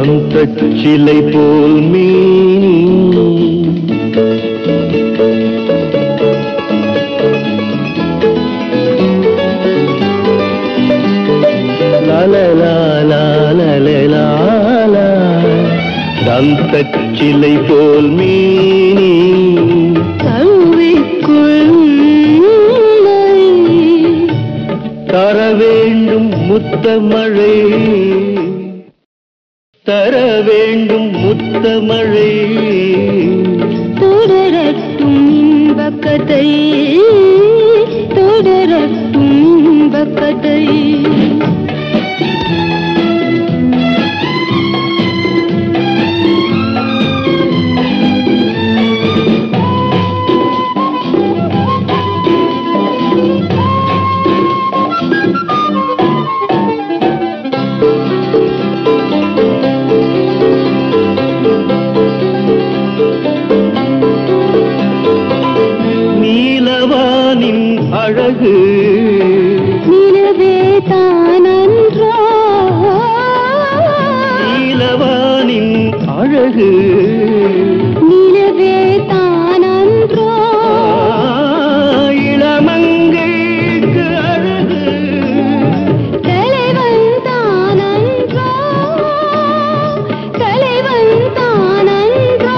அந்த சிலை போல் மீனி தந்த சிலை போல் மீனி தழுவிக்குள் தர வேண்டும் முத்தமழை தர வேண்டும் முத்தமழை தொடரட்டும் இன்பக் கதை தொடரட்டும் இன்பக் கதை நீலவானின் அழகு நிலவே தானன்றோ நீலவானின் அழகு நிலவே தானன்றோ இளமங்கைக்கு அழகு தலைவன் தானன்றோ தலைவன் தானன்றோ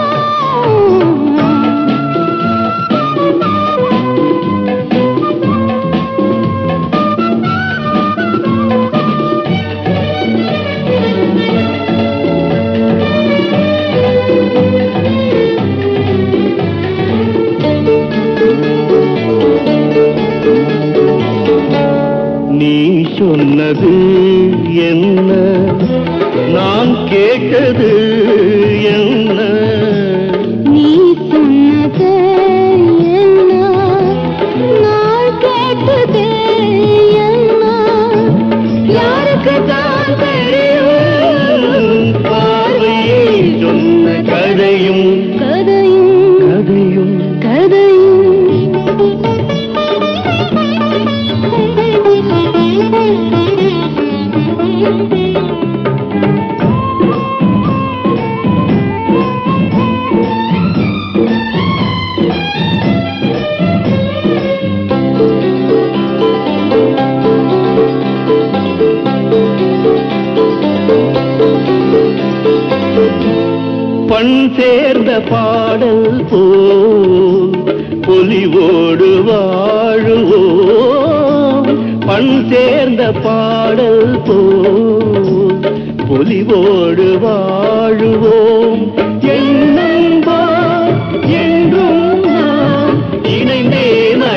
நீ சொன்னது என்ன நான் கேட்டது என்ன நீ சொன்னது என்ன நான் கேட்டது என்ன யாருக்கு தான் தெரியும் பார்வையை சொன்ன கதையும் கதையும் கதையும் கதையும் பண் சேர்ந்த பாடல் போல் பொலிவோடு வாழுவோம் பண் சேர்ந்த பாடல் போல் பொலிவோடு வாழுவோம் என்னம்பா என்றும் நாம் இணைந்தே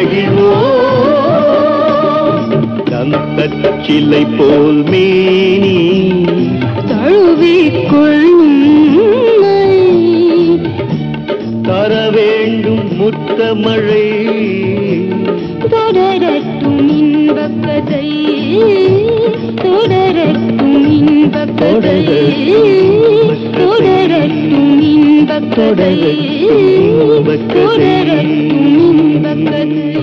மகிழ்வோம் தந்தச் சிலை போல் மேனி தழுவிக்கொள்ளும் தர வேண்டும் முத்தமழை தொடரட்டும் இன்பக் கதை தொடரட்டும் இன்பக் கதை தொடரட்டும் இன்பக் கதை தொடரட்டும் இன்பக் கதை